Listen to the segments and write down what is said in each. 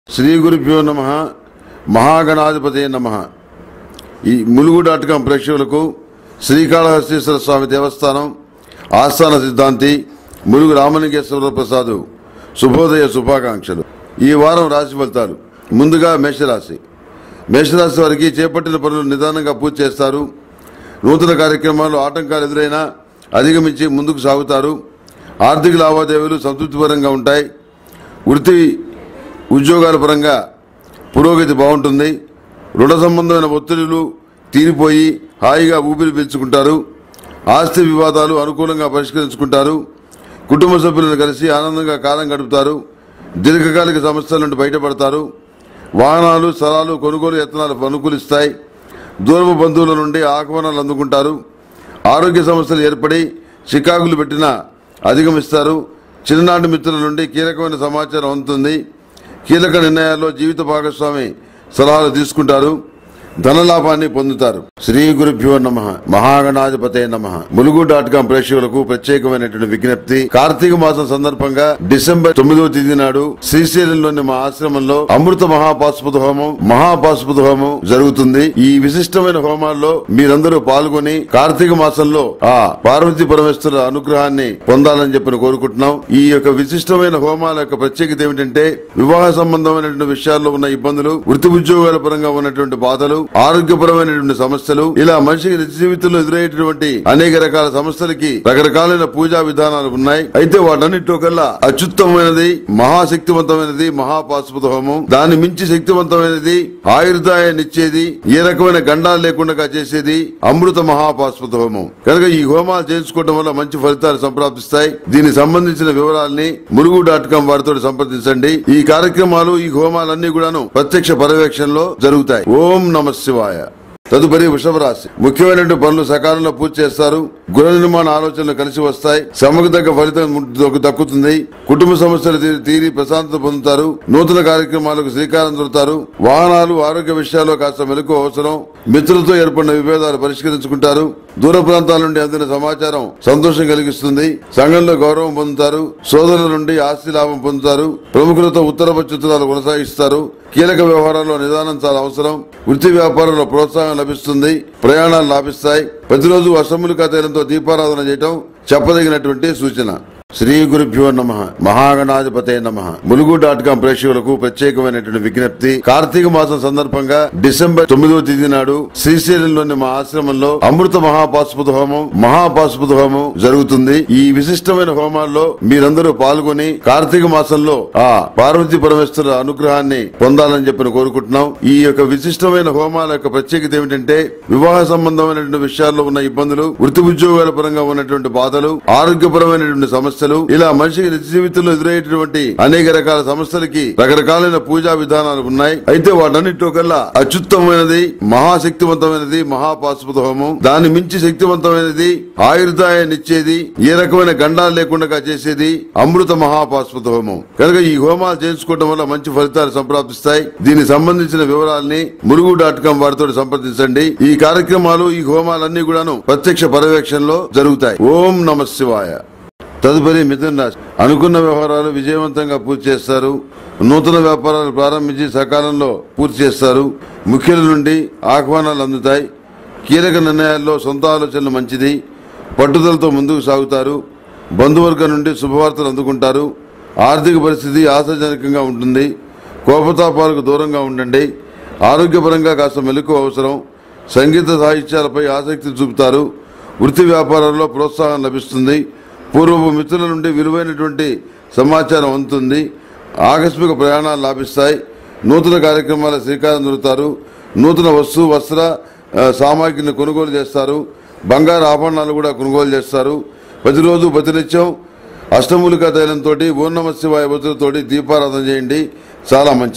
శ్రీ గురుభ్యో నమ మహాగణాధిపతి నమ ఈ ములుగు డాట్ కాం ప్రేక్షకులకు శ్రీకాళహస్తీశ్వర స్వామి దేవస్థానం ఆస్థాన సిద్ధాంతి ములుగు రామలింగేశ్వర ప్రసాద్ శుభోదయ శుభాకాంక్షలు ఈ వారం రాశి ఫలితాలు ముందుగా మేషరాశి మేషరాశి వారికి చేపట్టిన పనులు నిదానంగా పూర్తి చేస్తారు నూతన కార్యక్రమాలు ఆటంకాలు ఎదురైనా అధిగమించి ముందుకు సాగుతారు ఆర్థిక లావాదేవీలు సంతృప్తికరంగా ఉంటాయి వృత్తి ఉద్యోగాల పరంగా పురోగతి బాగుంటుంది రుణ సంబంధమైన ఒత్తిడులు తీరిపోయి హాయిగా ఊపిరి పీల్చుకుంటారు ఆస్తి వివాదాలు అనుకూలంగా పరిష్కరించుకుంటారు కుటుంబ సభ్యులను కలిసి ఆనందంగా కాలం గడుపుతారు దీర్ఘకాలిక సమస్యల నుండి బయటపడతారు వాహనాలు స్థలాలు కొనుగోలు యత్నాలు అనుకూలిస్తాయి దూరపు బంధువుల నుండి ఆహ్వానాలు అందుకుంటారు ఆరోగ్య సమస్యలు ఏర్పడి చికాకులు పెట్టినా అధిగమిస్తారు చిన్ననాటి మిత్రుల నుండి కీలకమైన సమాచారం అందుతుంది కీలక నిర్ణయాల్లో జీవిత భాగస్వామి సలహాలు తీసుకుంటారు ధనలాభాన్ని పొందుతారు శ్రీ గురుభ్యో నమ మహాగణాధిపతే నమ ములుగు డాట్ కాం ప్రేక్షకులకు ప్రత్యేకమైనటువంటి విజ్ఞప్తి కార్తీక మాసం సందర్భంగా డిసెంబర్ తొమ్మిదవ తేదీ నాడు శ్రీశైలంలోని మా ఆశ్రమంలో అమృత మహాపాశుపత హోమం మహాపాశుపత హోమం జరుగుతుంది ఈ విశిష్టమైన హోమాల్లో మీరందరూ పాల్గొని కార్తీక మాసంలో ఆ పార్వతీ పరమేశ్వర అనుగ్రహాన్ని పొందాలని చెప్పి కోరుకుంటున్నాం ఈ యొక్క విశిష్టమైన హోమాల యొక్క ప్రత్యేకత ఏమిటంటే వివాహ సంబంధమైనటువంటి విషయాల్లో ఉన్న ఇబ్బందులు వృత్తి ఉద్యోగాల పరంగా ఉన్నటువంటి బాధలు ఆరోగ్యపరమైనటువంటి సమస్యలు ఇలా మనిషికి నిత్య జీవితంలో ఎదురయ్యేటువంటి అనేక రకాల సమస్యలకి రకరకాలైన పూజా విధానాలు ఉన్నాయి అయితే వాటన్నిటిలో కల్లా అత్యుత్తమైనది మహాశక్తివంతమైనది మహాపాశుపత హోమం దాన్ని మించి శక్తివంతమైనది ఆయుర్దాయాన్ని ఇచ్చేది ఏ రకమైన గండాలు లేకుండా చేసేది అమృత మహాపాశుపత హోమం కనుక ఈ హోమాలు చేయించుకోవడం వల్ల మంచి ఫలితాలు సంప్రాప్తిస్తాయి దీనికి సంబంధించిన వివరాల్ని మురుగు డాట్ కాం వారితో సంప్రదించండి ఈ కార్యక్రమాలు ఈ హోమాలన్నీ కూడాను ప్రత్యక్ష పర్యవేక్షణలో జరుగుతాయి ఓం నమ శివాయ తదుపరి వృషభ రాశి ముఖ్యమైనటువంటి పనులు సకాలంలో పూర్తి చేస్తారు గృహ నిర్మాణ ఆలోచనలు కలిసి వస్తాయి శ్రమకు తగ్గ ఫలితం ము- దక్కుతుంది కుటుంబ సమస్యలు తీ- తీరి ప్రశాంతత పొందుతారు నూతన కార్యక్రమాలకు శ్రీకారం చుడతారు వాహనాలు ఆరోగ్య విషయాల్లో కాస్త మెలకు అవసరం మిత్రులతో ఏర్పడిన విభేదాలు పరిష్కరించుకుంటారు దూర ప్రాంతాల నుండి అందిన సమాచారం సంతోషం కలిగిస్తుంది సంఘంలో గౌరవం పొందుతారు సోదరుల నుండి ఆస్తి లాభం పొందుతారు ప్రముఖులతో ఉత్తర చిత్రాలు కొనసాగిస్తారు కీలక వ్యవహారాల్లో నిదానం చాలా అవసరం వృత్తి వ్యాపారంలో ప్రోత్సాహం లభిస్తుంది ప్రయాణాలు లాభిస్తాయి ప్రతిరోజు అసెంబ్లీ తైలంతో దీపారాధన చేయటం చెప్పదగినటువంటి సూచన శ్రీ గురుభ్యో నమ మహాగణాధిపతే నమ ములుగు డాట్ కాం ప్రేక్షకులకు ప్రత్యేకమైనటువంటి విజ్ఞప్తి కార్తీక మాసం సందర్భంగా డిసెంబర్ తొమ్మిదవ తేదీ నాడు శ్రీశైలంలోని మా ఆశ్రమంలో అమృత మహాపాశుపత హోమం మహాపాశుపత హోమం జరుగుతుంది ఈ విశిష్టమైన హోమాల్లో మీరందరూ పాల్గొని కార్తీక మాసంలో ఆ పార్వతీ పరమేశ్వర అనుగ్రహాన్ని పొందాలని చెప్పి కోరుకుంటున్నాం ఈ యొక్క విశిష్టమైన హోమాల యొక్క ప్రత్యేకత ఏమిటంటే వివాహ సంబంధమైనటువంటి విషయాల్లో ఉన్న ఇబ్బందులు వృత్తి ఉద్యోగాల పరంగా ఉన్నటువంటి బాధలు ఆరోగ్యపరమైనటువంటి సమస్యలు ఇలా మనిషికి నిత్య జీవితంలో ఎదురయ్యేటువంటి అనేక రకాల సమస్యలకి రకరకాలైన పూజా విధానాలు ఉన్నాయి అయితే వాటన్నిటిలో కల్లా అత్యుత్తమైనది మహాశక్తివంతమైనది మహాపాశుపత హోమం దాన్ని మించి శక్తివంతమైనది ఆయుర్దాయాన్ని ఇచ్చేది ఏ రకమైన గండాలు లేకుండా చేసేది అమృత మహాపాశుపత హోమం కనుక ఈ హోమాలు చేయించుకోవడం వల్ల మంచి ఫలితాలు సంప్రాప్తిస్తాయి దీనికి సంబంధించిన వివరాల్ని మురుగు డాట్ కాం వారితో సంప్రదించండి ఈ కార్యక్రమాలు ఈ హోమాలన్నీ కూడాను ప్రత్యక్ష పర్యవేక్షణలో జరుగుతాయి ఓం నమ శివాయ తదుపరి మిథున రాశి అనుకున్న వ్యవహారాలు విజయవంతంగా పూర్తి చేస్తారు నూతన వ్యాపారాలు ప్రారంభించి సకాలంలో పూర్తి చేస్తారు ముఖ్యుల నుండి ఆహ్వానాలు అందుతాయి కీలక నిర్ణయాల్లో సొంత ఆలోచనలు మంచిది పట్టుదలతో ముందుకు సాగుతారు బంధువర్గం నుండి శుభవార్తలు అందుకుంటారు ఆర్థిక పరిస్థితి ఆశాజనకంగా ఉంటుంది కోపతాపాలకు దూరంగా ఉండండి ఆరోగ్యపరంగా కాస్త మెలకు అవసరం సంగీత సాహిత్యాలపై ఆసక్తి చూపుతారు వృత్తి వ్యాపారాల్లో ప్రోత్సాహం లభిస్తుంది పూర్వపు మిత్రుల నుండి విలువైనటువంటి సమాచారం అందుతుంది ఆకస్మిక ప్రయాణాలు లాభిస్తాయి నూతన కార్యక్రమాల శ్రీకారం చుడతారు నూతన వస్తు వస్త్ర ఆ, సామాగ్రిని కొనుగోలు చేస్తారు బంగారు ఆభరణాలు కూడా కొనుగోలు చేస్తారు ప్రతిరోజు ప్రతినిత్యం అష్టమూలికా తైలంతో ఓం నమ శివాయ వతులతోటి దీపారాధన చేయండి చాలా మంచిది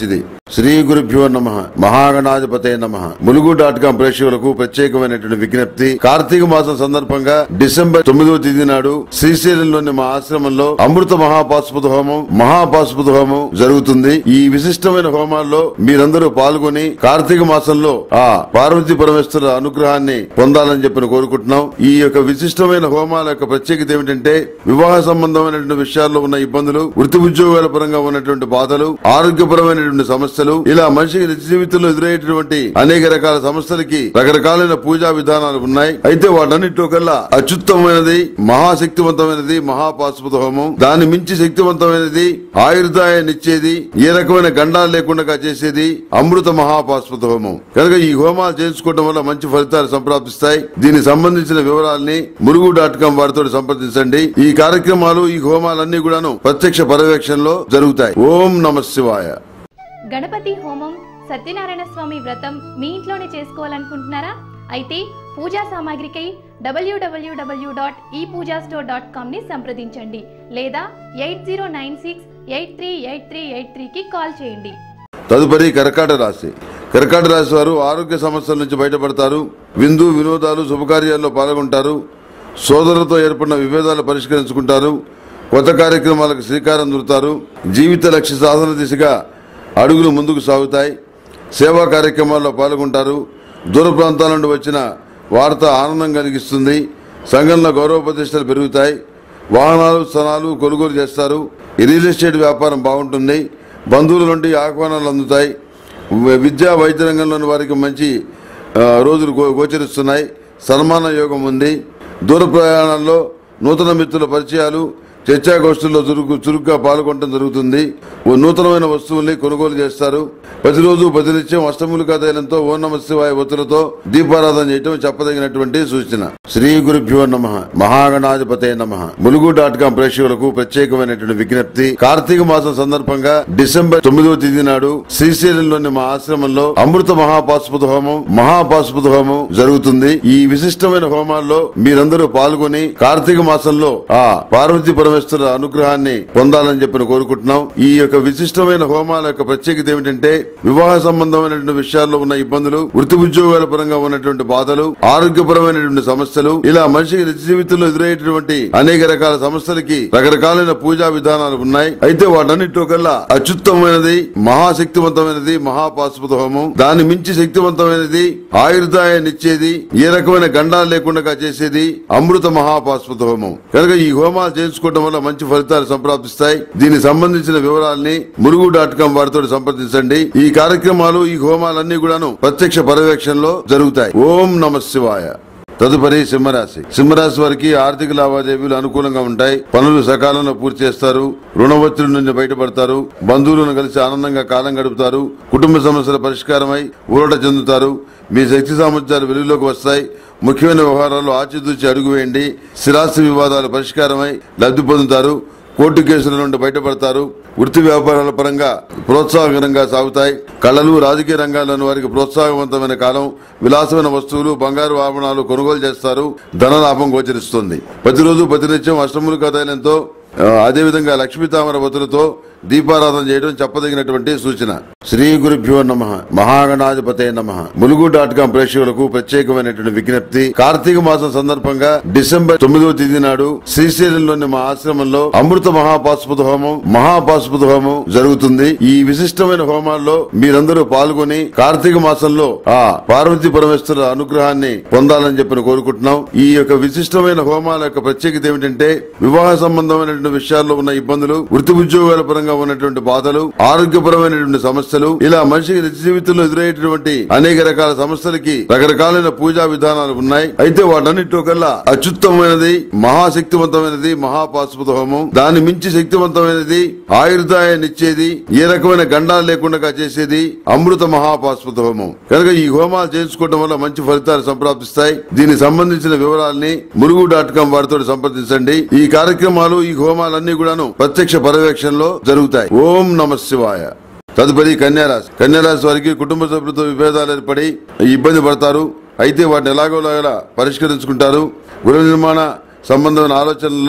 శ్రీ గురుభ్యో నమ మహాగణాధిపతే నమ ములుగు డాట్ కాం ప్రేక్షకులకు ప్రత్యేకమైనటువంటి విజ్ఞప్తి కార్తీక మాసం సందర్భంగా డిసెంబర్ తొమ్మిదవ తేదీ నాడు శ్రీశైలంలోని మా ఆశ్రమంలో అమృత మహాపాశుపత హోమం మహాపాశుపత హోమం జరుగుతుంది ఈ విశిష్టమైన హోమాల్లో మీరందరూ పాల్గొని కార్తీక మాసంలో ఆ పార్వతీ పరమేశ్వర అనుగ్రహాన్ని పొందాలని చెప్పి కోరుకుంటున్నాం ఈ యొక్క విశిష్టమైన హోమాల యొక్క ప్రత్యేకత ఏమిటంటే వివాహ సంబంధమైనటువంటి విషయాల్లో ఉన్న ఇబ్బందులు వృత్తి ఉద్యోగాల పరంగా ఉన్నటువంటి బాధలు ఆరోగ్యపరమైనటువంటి సమస్యలు ఇలా మనిషికి నిత్య జీవితంలో ఎదురయ్యేటువంటి అనేక రకాల సమస్యలకి రకరకాలైన పూజా విధానాలు ఉన్నాయి అయితే వాటన్నిటిలో కల్లా అత్యుత్తమైనది మహాశక్తివంతమైనది మహాపాశుపత హోమం దాని మించి శక్తివంతమైనది ఆయుర్దాయాన్ని ఇచ్చేది ఏ రకమైన గండాలు లేకుండా చేసేది అమృత మహాపాశుపత హోమం కనుక ఈ హోమాలు చేయించుకోవడం వల్ల మంచి ఫలితాలు సంప్రాప్తిస్తాయి దీనికి సంబంధించిన వివరాల్ని మురుగు డాట్ కాం వారితో సంప్రదించండి ఈ కార్యక్రమాలు ఈ హోమాలన్నీ కూడాను ప్రత్యక్ష పర్యవేక్షణలో జరుగుతాయి ఓం నమ శివాయ గణపతి హోమం సత్యనారాయణ స్వామి వ్రతం మీ ఇంట్లోనే చేసుకోవాలనుకుంటున్నారా అయితే పూజా సామాగ్రికై డబ్ల్యూడబ్ల్యూడబ్ల్యూ డాట్ ఈ పూజా స్టోర్ డాట్ కామ్ని సంప్రదించండి లేదా eight zero nine six eight three eight three eight త్రీకి కాల్ చేయండి తదుపరి కర్కాట రాశి కర్కాట రాశి వారు ఆరోగ్య సమస్యల నుంచి బయటపడతారు విందు వినోదాలు శుభకార్యాల్లో పాల్గొంటారు సోదరులతో ఏర్పడిన విభేదాలు పరిష్కరించుకుంటారు కొత్త కార్యక్రమాలకు శ్రీకారం చుడతారు జీవిత లక్ష్య సాధన దిశగా అడుగులు ముందుకు సాగుతాయి సేవా కార్యక్రమాల్లో పాల్గొంటారు దూర ప్రాంతాల నుండి వచ్చిన వార్త ఆనందం కలిగిస్తుంది సంఘంలో గౌరవ ప్రతిష్టలు పెరుగుతాయి వాహనాలు స్థలాలు కొనుగోలు చేస్తారు ఈ రియల్ ఎస్టేట్ వ్యాపారం బాగుంటుంది బంధువుల నుండి ఆహ్వానాలు అందుతాయి వ- విద్యా వైద్య రంగంలోని వారికి మంచి ఆ, రోజులు గో- గోచరిస్తున్నాయి సన్మాన యోగం ఉంది దూర ప్రయాణాల్లో నూతన మిత్రుల పరిచయాలు చర్చాగోష్ఠుల్లో చురుకు చురుగ్గా పాల్గొనడం జరుగుతుంది ఓ నూతనమైన వస్తువుల్ని కొనుగోలు చేస్తారు ప్రతిరోజు ప్రతినిత్యం అష్టములుగా తైలంతో ఓ నమ శివాయ ఒత్తులతో దీపారాధన చేయటం చెప్పదగినటువంటి సూచన శ్రీ గురుభ్యో నమ మహాగణాధిపతే నమ ములుగు డాట్ కాం ప్రేక్షకులకు ప్రత్యేకమైనటువంటి విజ్ఞప్తి కార్తీక మాసం సందర్భంగా డిసెంబర్ తొమ్మిదవ తేదీ నాడు శ్రీశైలంలోని మా ఆశ్రమంలో అమృత మహాపాశుపత హోమం మహాపాశుపత హోమం జరుగుతుంది ఈ విశిష్టమైన హోమాల్లో మీరందరూ పాల్గొని కార్తీక మాసంలో ఆ పార్వతీ పరమేశ్వర అనుగ్రహాన్ని పొందాలని చెప్పి కోరుకుంటున్నాం ఈ యొక్క విశిష్టమైన హోమాల యొక్క ప్రత్యేకత ఏమిటంటే వివాహ సంబంధమైనటువంటి విషయాల్లో ఉన్న ఇబ్బందులు వృత్తి ఉద్యోగాల పరంగా ఉన్నటువంటి బాధలు ఆరోగ్యపరమైనటువంటి సమస్యలు ఇలా మనిషికి నిత్య జీవితంలో ఎదురయ్యేటువంటి అనేక రకాల సమస్యలకి రకరకాలైన పూజా విధానాలు ఉన్నాయి అయితే వాటన్నిటిలో కల్లా అత్యుత్తమైనది మహాశక్తివంతమైనది మహాపాశుపత హోమం దాని మించి శక్తివంతమైనది ఆయుర్దాయాన్ని ఇచ్చేది ఏ రకమైన గండాలు లేకుండా చేసేది అమృత మహాపాశుపత హోమం కనుక ఈ హోమాలు చేయించుకోవడం వల్ల మంచి ఫలితాలు సంప్రాప్తిస్తాయి దీనికి సంబంధించిన వివరాల్ని మురుగు డాట్ కాం వారితో సంప్రదించండి ఈ కార్యక్రమాలు ఈ హోమాలన్నీ కూడాను ప్రత్యక్ష పర్యవేక్షణలో జరుగుతాయి ఓం నమ శివాయ తదుపరి సింహరాశి సింహరాశి వారికి ఆర్థిక లావాదేవీలు అనుకూలంగా ఉంటాయి పనులు సకాలంలో పూర్తి చేస్తారు రుణ ఒత్తిడి నుండి బయటపడతారు బంధువులను కలిసి ఆనందంగా కాలం గడుపుతారు కుటుంబ సమస్యల పరిష్కారమై ఊరట చెందుతారు మీ శక్తి సామర్థ్యాలు వెలుగులోకి వస్తాయి ముఖ్యమైన వ్యవహారాల్లో ఆచితూచి అడుగు వేయండి స్థిరాస్తి వివాదాలు పరిష్కారమై లబ్ధి పొందుతారు కోర్టు కేసుల నుండి బయటపడతారు వృత్తి వ్యాపారాల పరంగా ప్రోత్సాహకరంగా సాగుతాయి కళలు రాజకీయ రంగాల్లోని వారికి ప్రోత్సాహవంతమైన కాలం విలాసమైన వస్తువులు బంగారు ఆభరణాలు కొనుగోలు చేస్తారు ధన లాభం గోచరిస్తుంది ప్రతిరోజు ప్రతినిత్యం అష్టములు కథాయిలంతో అదేవిధంగా లక్ష్మీ తామర వతులతో దీపారాధన చేయడం చెప్పదగినటువంటి సూచన శ్రీ గురుభ్యో నమ మహాగణాధిపతే నమ ములుగు డాట్ కాం ప్రేక్షకులకు ప్రత్యేకమైనటువంటి విజ్ఞప్తి కార్తీక మాసం సందర్భంగా డిసెంబర్ తొమ్మిదవ తేదీ నాడు శ్రీశైలంలోని మా ఆశ్రమంలో అమృత మహాపాశుపత హోమం మహాపాశుపత హోమం జరుగుతుంది ఈ విశిష్టమైన హోమాల్లో మీరందరూ పాల్గొని కార్తీక మాసంలో ఆ పార్వతీ పరమేశ్వర అనుగ్రహాన్ని పొందాలని చెప్పి కోరుకుంటున్నాం ఈ యొక్క విశిష్టమైన హోమాల యొక్క ప్రత్యేకత ఏమిటంటే వివాహ సంబంధమైనటువంటి విషయాల్లో ఉన్న ఇబ్బందులు వృత్తి ఉద్యోగాల పరంగా ఉన్నటువంటి బాధలు ఆరోగ్యపరమైనటువంటి సమస్యలు ఇలా మనిషికి నిత్య జీవితంలో ఎదురయ్యేటువంటి అనేక రకాల సమస్యలకి రకరకాలైన పూజా విధానాలు ఉన్నాయి అయితే వాటన్నిటిలో కల్లా అత్యుత్తమైనది మహాశక్తివంతమైనది మహాపాశుపత హోమం దాని మించి శక్తివంతమైనది ఆయుర్దాయాన్ని ఇచ్చేది ఏ రకమైన గండాలు లేకుండా చేసేది అమృత మహాపాశుపత హోమం కనుక ఈ హోమాలు చేయించుకోవడం వల్ల మంచి ఫలితాలు సంప్రాప్తిస్తాయి దీనికి సంబంధించిన వివరాల్ని మురుగు డాట్ కాం వారితో సంప్రదించండి ఈ కార్యక్రమాలు ఈ హోమాలన్నీ కూడాను ప్రత్యక్ష పర్యవేక్షణలో జరుగుతాయి ఓం నమ శివాయ తదుపరి కన్యారాశి కన్యారాశి వారికి కుటుంబ సభ్యులతో విభేదాలు ఏర్పడి ఇబ్బంది పడతారు అయితే వాటిని ఎలాగోలాగా పరిష్కరించుకుంటారు గృహ నిర్మాణ సంబంధమైన ఆలోచనల్లో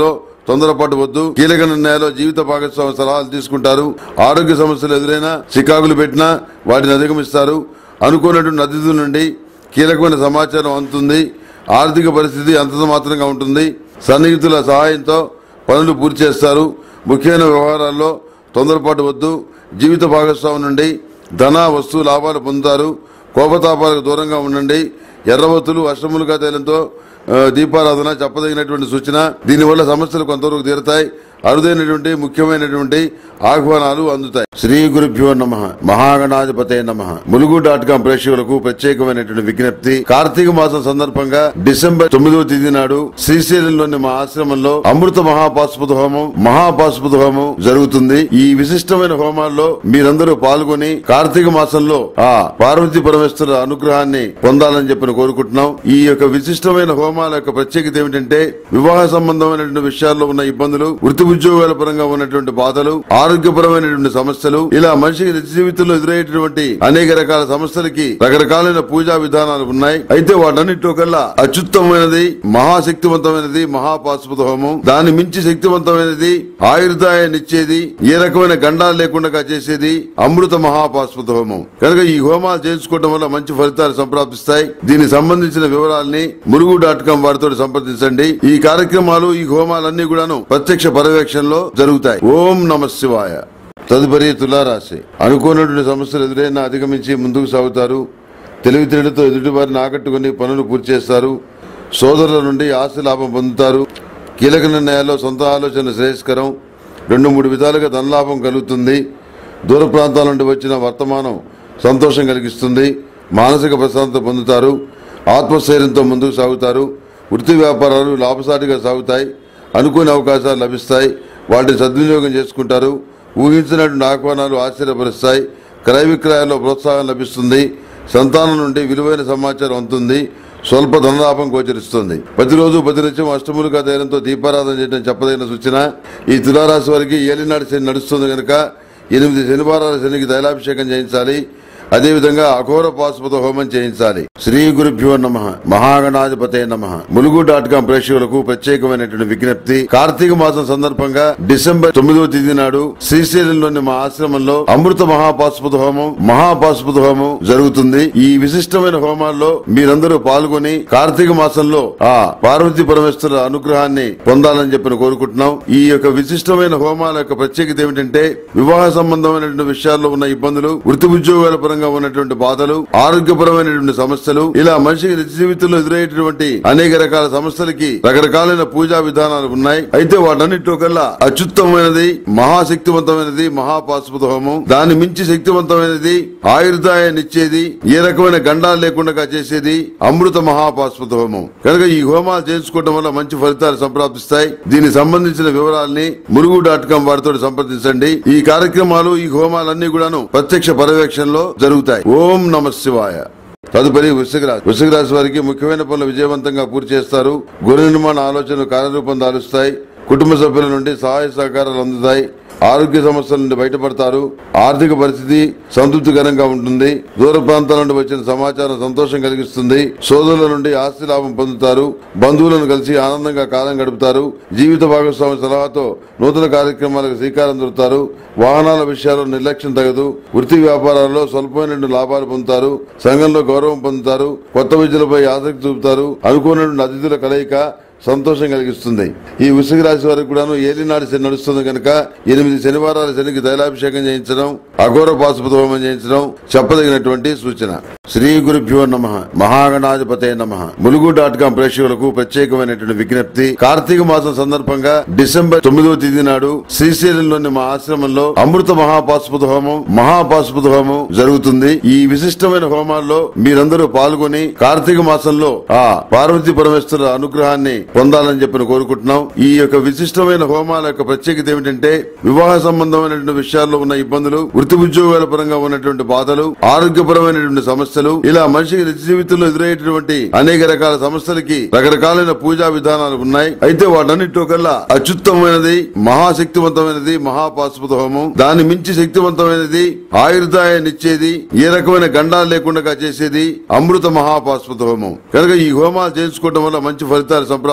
తొందరపాటు వద్దు కీలక నిర్ణయాల్లో జీవిత భాగస్వామి సలహాలు తీసుకుంటారు ఆరోగ్య సమస్యలు ఎదురైనా చికాకులు పెట్టినా వాటిని అధిగమిస్తారు అనుకున్నటువంటి అతిథుల నుండి కీలకమైన సమాచారం అందుతుంది ఆర్థిక పరిస్థితి అంతంత మాత్రంగా ఉంటుంది సన్నిహితుల సహాయంతో పనులు పూర్తి చేస్తారు ముఖ్యమైన వ్యవహారాల్లో తొందరపాటు వద్దు జీవిత భాగస్వామి నుండి ధన వస్తు లాభాలు పొందుతారు కోపతాపాలకు దూరంగా ఉండండి ఎర్రవత్తులు అష్టములుగా తేలంతో ఆ, దీపారాధన చెప్పదగినటువంటి సూచన దీనివల్ల సమస్యలు కొంతవరకు తీరుతాయి అరుదైనటువంటి ముఖ్యమైనటువంటి ఆహ్వానాలు అందుతాయి శ్రీ గురుభ్యో నమ మహాగణాధిపతే నమ ములుగు డాట్ కాం ప్రేక్షకులకు ప్రత్యేకమైనటువంటి విజ్ఞప్తి కార్తీక మాసం సందర్భంగా డిసెంబర్ తొమ్మిదవ తేదీ నాడు శ్రీశైలంలోని మా ఆశ్రమంలో అమృత మహాపాశుపత హోమం మహాపాశుపత హోమం జరుగుతుంది ఈ విశిష్టమైన హోమాల్లో మీరందరూ పాల్గొని కార్తీక మాసంలో ఆ పార్వతీ పరమేశ్వర అనుగ్రహాన్ని పొందాలని చెప్పి కోరుకుంటున్నాం ఈ యొక్క విశిష్టమైన హోమాల యొక్క ప్రత్యేకత ఏమిటంటే వివాహ సంబంధమైనటువంటి విషయాల్లో ఉన్న ఇబ్బందులు వృత్తి ఉద్యోగాల పరంగా ఉన్నటువంటి బాధలు ఆరోగ్యపరమైనటువంటి సమస్యలు ఇలా మనిషికి నిత్య జీవితంలో ఎదురయ్యేటువంటి అనేక రకాల సమస్యలకి రకరకాలైన పూజా విధానాలు ఉన్నాయి అయితే వాటన్నిటిలో కల్లా అత్యుత్తమైనది మహాశక్తివంతమైనది మహాపాశుపత హోమం దాని మించి శక్తివంతమైనది ఆయుర్దాయాన్ని ఇచ్చేది ఏ రకమైన గండాలు లేకుండా చేసేది అమృత మహాపాశుపత హోమం కనుక ఈ హోమాలు చేయించుకోవడం వల్ల మంచి ఫలితాలు సంప్రాప్తిస్తాయి దీనికి సంబంధించిన వివరాల్ని మురుగు డాట్ కాం వారితో సంప్రదించండి ఈ కార్యక్రమాలు ఈ హోమాలన్నీ కూడాను ప్రత్యక్ష పర్యవేక్షణలో జరుగుతాయి ఓం నమ శివాయ తదుపరి తులారాశి అనుకోనటువంటి సమస్యలు ఎదురైనా అధిగమించి ముందుకు సాగుతారు తెలివితేటలతో ఎదుటివారిని ఆకట్టుకుని పనులు పూర్తి చేస్తారు సోదరుల నుండి ఆస్తి లాభం పొందుతారు కీలక నిర్ణయాల్లో సొంత ఆలోచన శ్రేయస్కరం రెండు మూడు విధాలుగా ధనలాభం కలుగుతుంది దూర ప్రాంతాల నుండి వచ్చిన వర్తమానం సంతోషం కలిగిస్తుంది మానసిక ప్రశాంతత పొందుతారు ఆత్మస్థైర్యంతో ముందుకు సాగుతారు వృత్తి వ్యాపారాలు లాభసాటిగా సాగుతాయి అనుకునే అవకాశాలు లభిస్తాయి వాటిని సద్వినియోగం చేసుకుంటారు ఊహించినటువంటి ఆహ్వానాలు ఆశ్చర్యపరుస్తాయి క్రయ విక్రయాల్లో ప్రోత్సాహం లభిస్తుంది సంతానం నుండి విలువైన సమాచారం అందుతుంది స్వల్ప ధనలాభం గోచరిస్తుంది ప్రతిరోజు ప్రతినిత్యం అష్టములుగా ధైర్యంతో దీపారాధన చేయడం చెప్పదగిన సూచన ఈ తులారాశి వారికి ఏలినాటి శని నడుస్తుంది కనుక ఎనిమిది శనివారాల శనికి తైలాభిషేకం చేయించాలి అదేవిధంగా అఘోర పాశుపత హోమం చేయించాలి శ్రీ గురుభ్యో నమ మహాగణాధిపతే నమ ములుగు డాట్ కాం ప్రేక్షకులకు ప్రత్యేకమైనటువంటి విజ్ఞప్తి కార్తీక మాసం సందర్భంగా డిసెంబర్ తొమ్మిదవ తేదీ నాడు శ్రీశైలంలోని మా ఆశ్రమంలో అమృత మహాపాశుపత హోమం మహాపాశుపత హోమం జరుగుతుంది ఈ విశిష్టమైన హోమాల్లో మీరందరూ పాల్గొని కార్తీక మాసంలో ఆ పార్వతీ పరమేశ్వర అనుగ్రహాన్ని పొందాలని చెప్పి కోరుకుంటున్నాం ఈ యొక్క విశిష్టమైన హోమాల యొక్క ప్రత్యేకత ఏమిటంటే వివాహ సంబంధమైనటువంటి విషయాల్లో ఉన్న ఇబ్బందులు వృత్తి ఉద్యోగాల పరంగా ఉన్నటువంటి బాధలు ఆరోగ్యపరమైనటువంటి సమస్యలు ఇలా మనిషికి నిత్య జీవితంలో ఎదురయ్యేటువంటి అనేక రకాల సమస్యలకి రకరకాలైన పూజా విధానాలు ఉన్నాయి అయితే వాటన్నిటిలో కల్లా అత్యుత్తమైనది మహాశక్తివంతమైనది మహాపాశుపత హోమం దాని మించి శక్తివంతమైనది ఆయుర్దాయాన్ని ఇచ్చేది ఏ రకమైన గండాలు లేకుండా చేసేది అమృత మహాపాశుపత హోమం కనుక ఈ హోమాలు చేయించుకోవడం వల్ల మంచి ఫలితాలు సంప్రాప్తిస్తాయి దీనికి సంబంధించిన వివరాల్ని మురుగు డాట్ కాం వారితో సంప్రదించండి ఈ కార్యక్రమాలు ఈ హోమాలన్నీ కూడాను ప్రత్యక్ష పర్యవేక్షణలో జరుగుతాయి ఓం నమ శివాయ తదుపరి వృశ్చిక రాశి వృశ్చిక రాశి వారికి ముఖ్యమైన పనులు విజయవంతంగా పూర్తి చేస్తారు గృహ నిర్మాణ ఆలోచనలు కార్యరూపం దాలుస్తాయి కుటుంబ సభ్యుల నుండి సహాయ సహకారాలు అందుతాయి ఆరోగ్య సమస్యల నుండి బయటపడతారు ఆర్థిక పరిస్థితి సంతృప్తికరంగా ఉంటుంది దూర ప్రాంతాల నుండి వచ్చిన సమాచారం సంతోషం కలిగిస్తుంది సోదరుల నుండి ఆస్తి లాభం పొందుతారు బంధువులను కలిసి ఆనందంగా కాలం గడుపుతారు జీవిత భాగస్వామి సలహాతో నూతన కార్యక్రమాలకు శ్రీకారం చుడతారు వాహనాల విషయాల్లో నిర్లక్ష్యం తగదు వృత్తి వ్యాపారాల్లో స్వల్పమైన లాభాలు పొందుతారు సంఘంలో గౌరవం పొందుతారు కొత్త విద్యలపై ఆసక్తి చూపుతారు అనుకున్నటువంటి అతిథుల కలయిక సంతోషం కలిగిస్తుంది ఈ వృషిక రాశి వారికి కూడాను ఏలినాడు శని నడుస్తుంది కనుక ఎనిమిది శనివారాల శనికి తైలాభిషేకం చేయించడం అఘోర పాశుపత హోమం చేయించడం చెప్పదగినటువంటి సూచన శ్రీ గురుభ్యో నమ మహాగణాధిపతే నమ ములుగు డాట్ కాం ప్రేక్షకులకు ప్రత్యేకమైనటువంటి విజ్ఞప్తి కార్తీక మాసం సందర్భంగా డిసెంబర్ తొమ్మిదవ తేదీ నాడు శ్రీశైలంలోని మా ఆశ్రమంలో అమృత మహాపాశుపత హోమం మహాపాశుపత హోమం జరుగుతుంది ఈ విశిష్టమైన హోమాల్లో మీరందరూ పాల్గొని కార్తీక మాసంలో ఆ పార్వతీ పరమేశ్వర అనుగ్రహాన్ని పొందాలని చెప్పి కోరుకుంటున్నాం ఈ యొక్క విశిష్టమైన హోమాల యొక్క ప్రత్యేకత ఏమిటంటే వివాహ సంబంధమైనటువంటి విషయాల్లో ఉన్న ఇబ్బందులు వృత్తి ఉద్యోగాల పరంగా ఉన్నటువంటి బాధలు ఆరోగ్యపరమైనటువంటి సమస్యలు ఇలా మనిషికి నిత్య జీవితంలో ఎదురయ్యేటువంటి అనేక రకాల సమస్యలకి రకరకాలైన పూజా విధానాలు ఉన్నాయి అయితే వాటన్నిటిలో కల్లా అత్యుత్తమైనది మహాశక్తివంతమైనది మహాపాశుపత హోమం దాని మించి శక్తివంతమైనది ఆయుర్దాయాన్ని ఇచ్చేది ఏ రకమైన గండాలు లేకుండా చేసేది అమృత మహాపాశుపత హోమం కనుక ఈ హోమాలు చేయించుకోవడం వల్ల మంచి ఫలితాలు సంప్రాప్తి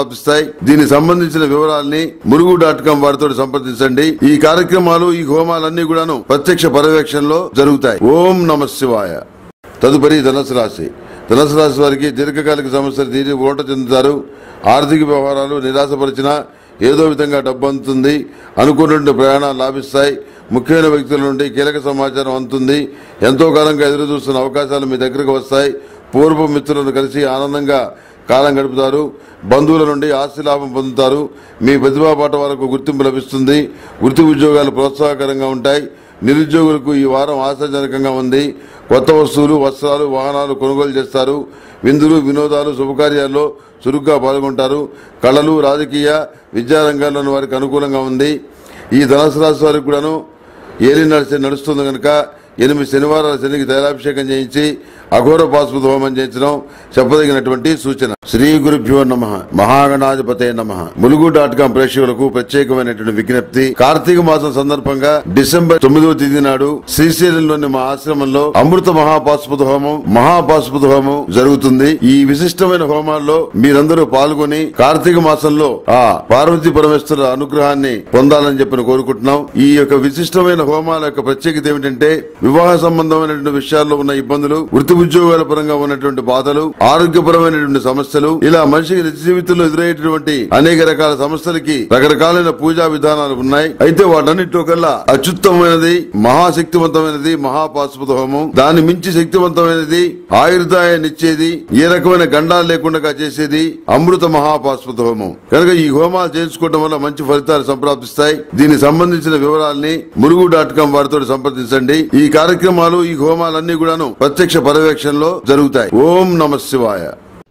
సంప్రాప్తిస్తాయి దీనికి సంబంధించిన వివరాల్ని మురుగు డాట్ కాం వారితో సంప్రదించండి ఈ కార్యక్రమాలు ఈ హోమాలన్నీ కూడాను ప్రత్యక్ష పర్యవేక్షణలో జరుగుతాయి ఓం నమ శివాయ తదుపరి ధనుసు రాశి ధనుసు రాశి వారికి దీర్ఘకాలిక సమస్యలు తీరి ఓట చెందుతారు ఆర్థిక వ్యవహారాలు నిరాశపరిచిన ఏదో విధంగా డబ్బు అందుతుంది అనుకున్నటువంటి ప్రయాణాలు లాభిస్తాయి ముఖ్యమైన వ్యక్తుల నుండి కీలక సమాచారం అందుతుంది ఎంతో కాలంగా ఎదురు చూస్తున్న అవకాశాలు మీ దగ్గరకు వస్తాయి పూర్వ మిత్రులను కలిసి ఆనందంగా కాలం గడుపుతారు బంధువుల నుండి ఆస్తి లాభం పొందుతారు మీ ప్రతిభా పాట వరకు గుర్తింపు లభిస్తుంది వృత్తి ఉద్యోగాలు ప్రోత్సాహకరంగా ఉంటాయి నిరుద్యోగులకు ఈ వారం ఆశాజనకంగా ఉంది కొత్త వస్తువులు వస్త్రాలు వాహనాలు కొనుగోలు చేస్తారు విందులు వినోదాలు శుభకార్యాల్లో చురుగ్గా పాల్గొంటారు కళలు రాజకీయ విద్యారంగాల్లోని వారికి అనుకూలంగా ఉంది ఈ ధనుసు రాశి వారికి కూడాను ఏలి నడిచి నడుస్తుంది కనుక ఎనిమిది శనివారాల శనికి తైలాభిషేకం చేయించి అఘోర పాశుపత హోమం చేయించడం చెప్పదగినటువంటి సూచన శ్రీ గురుభ్యో నమ మహాగణాధిపతే నమ ములుగు డాట్ కాం ప్రేక్షకులకు ప్రత్యేకమైనటువంటి విజ్ఞప్తి కార్తీక మాసం సందర్భంగా డిసెంబర్ తొమ్మిదవ తేదీ నాడు శ్రీశైలంలోని మా ఆశ్రమంలో అమృత మహాపాశుపత హోమం మహాపాశుపత హోమం జరుగుతుంది ఈ విశిష్టమైన హోమాల్లో మీరందరూ పాల్గొని కార్తీక మాసంలో ఆ పార్వతీ పరమేశ్వర అనుగ్రహాన్ని పొందాలని చెప్పి కోరుకుంటున్నాం ఈ యొక్క విశిష్టమైన హోమాల యొక్క ప్రత్యేకత ఏమిటంటే వివాహ సంబంధమైనటువంటి విషయాల్లో ఉన్న ఇబ్బందులు వృత్తి ఉద్యోగాల పరంగా ఉన్నటువంటి బాధలు ఆరోగ్యపరమైనటువంటి సమస్యలు ఇలా మనిషికి నిత్య జీవితంలో ఎదురయ్యేటువంటి అనేక రకాల సమస్యలకి రకరకాలైన పూజా విధానాలు ఉన్నాయి అయితే వాటన్నిటిలో కల్లా అత్యుత్తమైనది మహాశక్తివంతమైనది మహాపాశుపత హోమం దాని మించి శక్తివంతమైనది ఆయుర్దాయాన్ని ఇచ్చేది ఏ రకమైన గండాలు లేకుండా చేసేది అమృత మహాపాశుపత హోమం కనుక ఈ హోమాలు చేసుకోవడం వల్ల మంచి ఫలితాలు సంప్రాప్తిస్తాయి దీనికి సంబంధించిన వివరాల్ని మురుగు డాట్ కాం వారితో సంప్రదించండి ఈ కార్యక్రమాలు ఈ హోమాలన్నీ కూడాను ప్రత్యక్ష పర్యవేక్షణలో జరుగుతాయి ఓం నమ శివాయ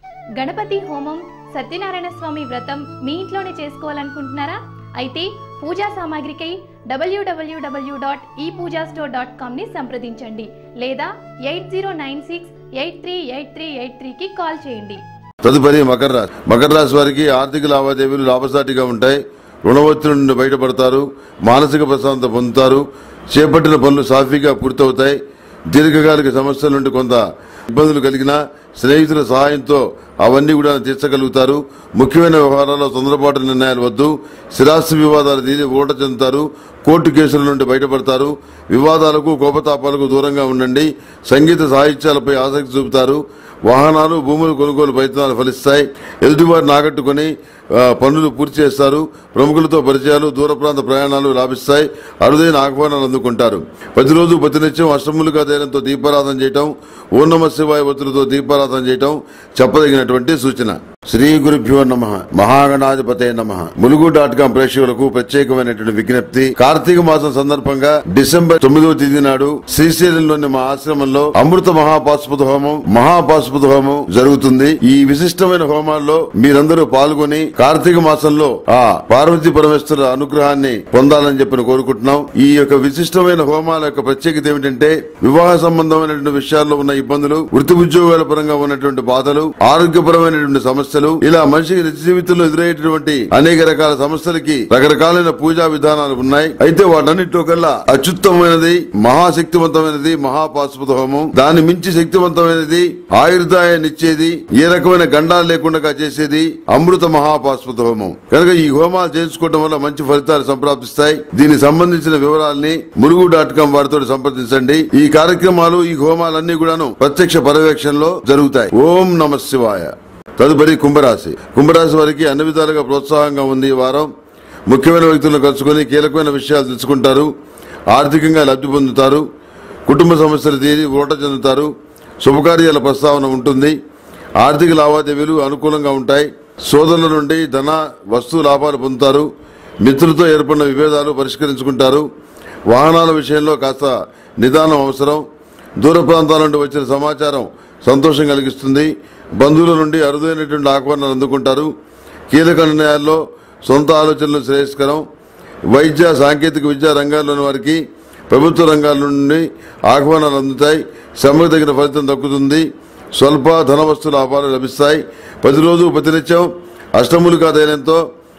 గణపతి హోమం సత్యనారాయణ స్వామి వ్రతం మీ ఇంట్లోనే చేసుకోవాలనుకుంటున్నారా అయితే పూజా సామాగ్రికై డబ్ల్యూడబ్ల్యూడబ్ల్యూ డాట్ ఈ పూజా స్టోర్ డాట్ కామ్ని సంప్రదించండి లేదా eight zero nine six eight three eight three eight త్రీకి కాల్ చేయండి తదుపరి మకర రాశి మకర రాశి వారికి ఆర్థిక లావాదేవీలు లాభసాటిగా ఉంటాయి రుణ ఒత్తిడి నుండి బయటపడతారు మానసిక ప్రశాంతత పొందుతారు చేపట్టిన పనులు సాఫీగా పూర్తవుతాయి దీర్ఘకాలిక సమస్యల నుండి కొంత ఇబ్బందులు కలిగినా స్నేహితుల సహాయంతో అవన్నీ కూడా తీర్చగలుగుతారు ముఖ్యమైన వ్యవహారాల్లో తొందరపాటు నిర్ణయాలు వద్దు స్థిరాస్తి వివాదాలు తీరి ఓట చెందుతారు కోర్టు కేసుల నుండి బయటపడతారు వివాదాలకు కోపతాపాలకు దూరంగా ఉండండి సంగీత సాహిత్యాలపై ఆసక్తి చూపుతారు వాహనాలు భూములు కొనుగోలు ప్రయత్నాలు ఫలిస్తాయి ఎదుటివారిని ఆకట్టుకుని ఆ, పనులు పూర్తి చేస్తారు ప్రముఖులతో పరిచయాలు దూర ప్రాంత ప్రయాణాలు లాభిస్తాయి అరుదైన ఆహ్వానాలు అందుకుంటారు ప్రతిరోజు ప్రతినిత్యం అష్టములుగా ధైర్యంతో దీపారాధన చేయటం ఓం నమ శివాయ ఒత్తులతో దీపారాధన చేయటం చెప్పదగినటువంటి సూచన శ్రీ గురుభ్యో నమ మహాగణాధిపతే నమ ములుగు డాట్ కాం ప్రేక్షకులకు ప్రత్యేకమైనటువంటి విజ్ఞప్తి కార్తీక మాసం సందర్భంగా డిసెంబర్ తొమ్మిదవ తేదీ నాడు శ్రీశైలంలోని మా ఆశ్రమంలో అమృత మహాపాశుపత హోమం మహాపాశుపత హోమం జరుగుతుంది ఈ విశిష్టమైన హోమాల్లో మీరందరూ పాల్గొని కార్తీక మాసంలో ఆ పార్వతీ పరమేశ్వర అనుగ్రహాన్ని పొందాలని చెప్పి కోరుకుంటున్నాం ఈ యొక్క విశిష్టమైన హోమాల యొక్క ప్రత్యేకత ఏమిటంటే వివాహ సంబంధమైనటువంటి విషయాల్లో ఉన్న ఇబ్బందులు వృత్తి ఉద్యోగాల పరంగా ఉన్నటువంటి బాధలు ఆరోగ్యపరమైనటువంటి సమస్యలు ఇలా మనిషికి నిత్య జీవితంలో ఎదురయ్యేటువంటి అనేక రకాల సమస్యలకి రకరకాలైన పూజా విధానాలు ఉన్నాయి అయితే వాటన్నిటిలో కల్లా అత్యుత్తమైనది మహాశక్తివంతమైనది మహాపాశుపత హోమం దాని మించి శక్తివంతమైనది ఆయుర్దాయాన్ని ఇచ్చేది ఏ రకమైన గండాలు లేకుండా చేసేది అమృత మహాపాశుపత హోమం కనుక ఈ హోమాలు చేసుకోవడం వల్ల మంచి ఫలితాలు సంప్రాప్తిస్తాయి దీనికి సంబంధించిన వివరాల్ని మురుగు డాట్ కాం వారితో సంప్రదించండి ఈ కార్యక్రమాలు ఈ హోమాలన్నీ కూడాను ప్రత్యక్ష పర్యవేక్షణలో జరుగుతాయి ఓం నమ శివాయ తదుపరి కుంభరాశి కుంభరాశి వారికి అన్ని విధాలుగా ప్రోత్సాహంగా ఉంది ఈ వారం ముఖ్యమైన వ్యక్తులను కలుసుకొని కీలకమైన విషయాలు తెలుసుకుంటారు ఆర్థికంగా లబ్ధి పొందుతారు కుటుంబ సమస్యలు తీరి ఓట చెందుతారు శుభకార్యాల ప్రస్తావన ఉంటుంది ఆర్థిక లావాదేవీలు అనుకూలంగా ఉంటాయి సోదరుల నుండి ధన వస్తు లాభాలు పొందుతారు మిత్రులతో ఏర్పడిన విభేదాలు పరిష్కరించుకుంటారు వాహనాల విషయంలో కాస్త నిదానం అవసరం దూర ప్రాంతాల నుండి వచ్చిన సమాచారం సంతోషం కలిగిస్తుంది బంధువుల నుండి అరుదైనటువంటి ఆహ్వానాలు అందుకుంటారు కీలక నిర్ణయాల్లో సొంత ఆలోచనలు శ్రేయస్కరం వైద్య సాంకేతిక విద్యా రంగాల్లోని వారికి ప్రభుత్వ రంగాల నుండి ఆహ్వానాలు అందుతాయి శ్రమకు తగిన ఫలితం దక్కుతుంది స్వల్ప ధన వస్తు లాభాలు లభిస్తాయి ప్రతిరోజు ప్రతినిత్యం అష్టములుగా ధైర్యంతో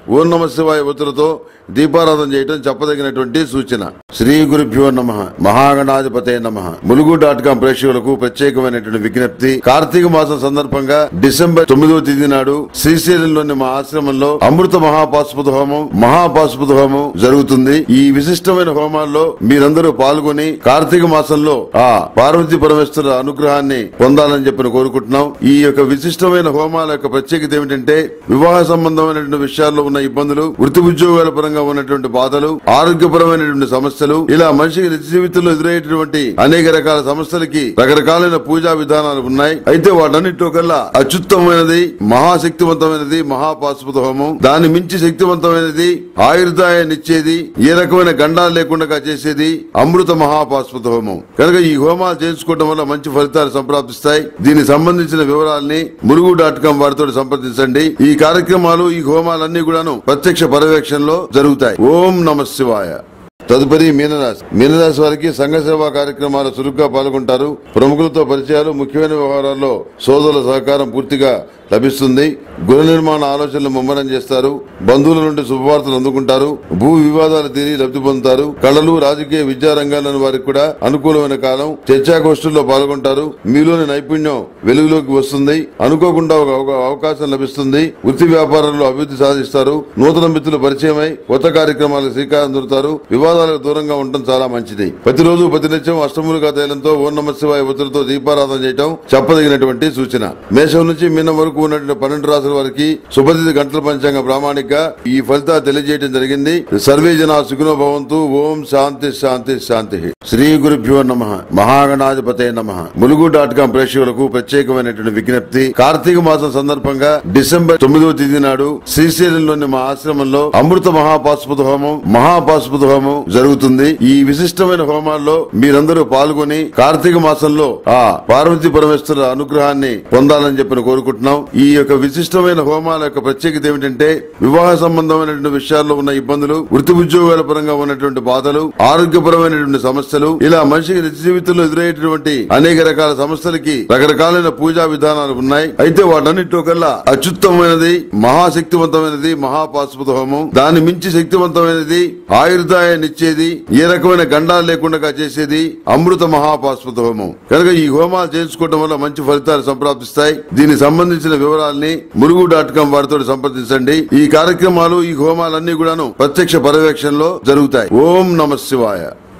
ఓం నమ శివాయ ఒత్తులతో దీపారాధన చేయటం చెప్పదగినటువంటి సూచన శ్రీ గురుభ్యో నమ మహాగణాధిపతే నమ ములుగు డాట్ కాం ప్రేక్షకులకు ప్రత్యేకమైనటువంటి విజ్ఞప్తి కార్తీక మాసం సందర్భంగా డిసెంబర్ తొమ్మిదవ తేదీ నాడు శ్రీశైలంలోని మా ఆశ్రమంలో అమృత మహాపాశుపత హోమం మహాపాశుపత హోమం జరుగుతుంది ఈ విశిష్టమైన హోమాల్లో మీరందరూ పాల్గొని కార్తీక మాసంలో ఆ పార్వతీ పరమేశ్వర అనుగ్రహాన్ని పొందాలని చెప్పి కోరుకుంటున్నాం ఈ యొక్క విశిష్టమైన హోమాల యొక్క ప్రత్యేకత ఏమిటంటే వివాహ సంబంధమైనటువంటి విషయాల్లో ఉన్న ఇబ్బందులు వృత్తి ఉద్యోగాల పరంగా ఉన్నటువంటి బాధలు ఆరోగ్యపరమైనటువంటి సమస్యలు ఇలా మనిషికి నిత్య జీవితంలో ఎదురయ్యేటువంటి అనేక రకాల సమస్యలకి రకరకాలైన పూజా విధానాలు ఉన్నాయి అయితే వాటన్నిటిలో కల్లా అత్యుత్తమైనది మహాశక్తివంతమైనది మహాపాశుపత హోమం దాని మించి శక్తివంతమైనది ఆయుర్దాయాన్ని ఇచ్చేది ఏ రకమైన గండాలు లేకుండా చేసేది అమృత మహాపాశుపత హోమం కనుక ఈ హోమాలు చేయించుకోవడం వల్ల మంచి ఫలితాలు సంప్రాప్తిస్తాయి దీనికి సంబంధించిన వివరాల్ని మురుగు డాట్ కాం వారితో సంప్రదించండి ఈ కార్యక్రమాలు ఈ హోమాలన్నీ కూడాను ప్రత్యక్ష పర్యవేక్షణలో జరుగుతాయి ఓం నమ శివాయ తదుపరి మీనరాశి మీనరాశి వారికి సంఘ సేవా కార్యక్రమాలు చురుగ్గా పాల్గొంటారు ప్రముఖులతో పరిచయాలు ముఖ్యమైన వ్యవహారాల్లో సోదరుల సహకారం పూర్తిగా లభిస్తుంది గృహ నిర్మాణ ఆలోచనలు ముమ్మరం చేస్తారు బంధువుల నుండి శుభవార్తలు అందుకుంటారు భూ వివాదాలు తీరి లబ్ధి పొందుతారు కళలు రాజకీయ విద్యా రంగాలను వారికి కూడా అనుకూలమైన కాలం చర్చాగోష్ఠుల్లో పాల్గొంటారు మీలోని నైపుణ్యం వెలుగులోకి వస్తుంది అనుకోకుండా ఒక ఒక అవకాశం లభిస్తుంది వృత్తి వ్యాపారంలో అభివృద్ధి సాధిస్తారు నూతన మిత్రులు పరిచయమై కొత్త కార్యక్రమాలకు శ్రీకారం చుడతారు వివాదాలకు దూరంగా ఉండటం చాలా మంచిది ప్రతిరోజు ప్రతినిత్యం అష్టములుగా తైలంతో ఓం నమ శివాయ ఒత్తులతో దీపారాధన చేయటం చెప్పదగినటువంటి సూచన మేషం నుంచి మీనం వరకు ఉన్నటువంటి పన్నెండు రాసుల వారికి శుభతిథి గంటల పంచాంగ ప్రామాణిక ఈ ఫలితాలు తెలియజేయడం జరిగింది సర్వే జన సుఖినో భవంతు ఓం శాంతి శాంతి శాంతి శ్రీ గురుభ్యో నమ మహాగణాధిపతే నమ ములుగు డాట్ కాం ప్రేక్షకులకు ప్రత్యేకమైనటువంటి విజ్ఞప్తి కార్తీక మాసం సందర్భంగా డిసెంబర్ తొమ్మిదవ తేదీ నాడు శ్రీశైలంలోని మా ఆశ్రమంలో అమృత మహాపాశుపత హోమం మహాపాశుపత హోమం జరుగుతుంది ఈ విశిష్టమైన హోమాల్లో మీరందరూ పాల్గొని కార్తీక మాసంలో ఆ పార్వతీ పరమేశ్వర అనుగ్రహాన్ని పొందాలని చెప్పి కోరుకుంటున్నాం ఈ యొక్క విశిష్టమైన హోమాల యొక్క ప్రత్యేకత ఏమిటంటే వివాహ సంబంధమైనటువంటి విషయాల్లో ఉన్న ఇబ్బందులు వృత్తి ఉద్యోగాల పరంగా ఉన్నటువంటి బాధలు ఆరోగ్యపరమైనటువంటి సమస్యలు ఇలా మనిషికి నిత్య జీవితంలో ఎదురయ్యేటువంటి అనేక రకాల సమస్యలకి రకరకాలైన పూజా విధానాలు ఉన్నాయి అయితే వాటన్నిటిలో కల్లా అత్యుత్తమైనది మహాశక్తివంతమైనది మహాపాశుపత హోమం దాని మించి శక్తివంతమైనది ఆయుర్దాయాన్ని ఇచ్చేది ఏ రకమైన గండాలు లేకుండా చేసేది అమృత మహాపాశుపత హోమం కనుక ఈ హోమాలు చేయించుకోవడం వల్ల మంచి ఫలితాలు సంప్రాప్తిస్తాయి దీనికి సంబంధించిన వివరాల్ని మురుగు డాట్ కాం వారితో సంప్రదించండి ఈ కార్యక్రమాలు ఈ హోమాలన్నీ కూడాను ప్రత్యక్ష పర్యవేక్షణలో జరుగుతాయి ఓం నమ శివాయ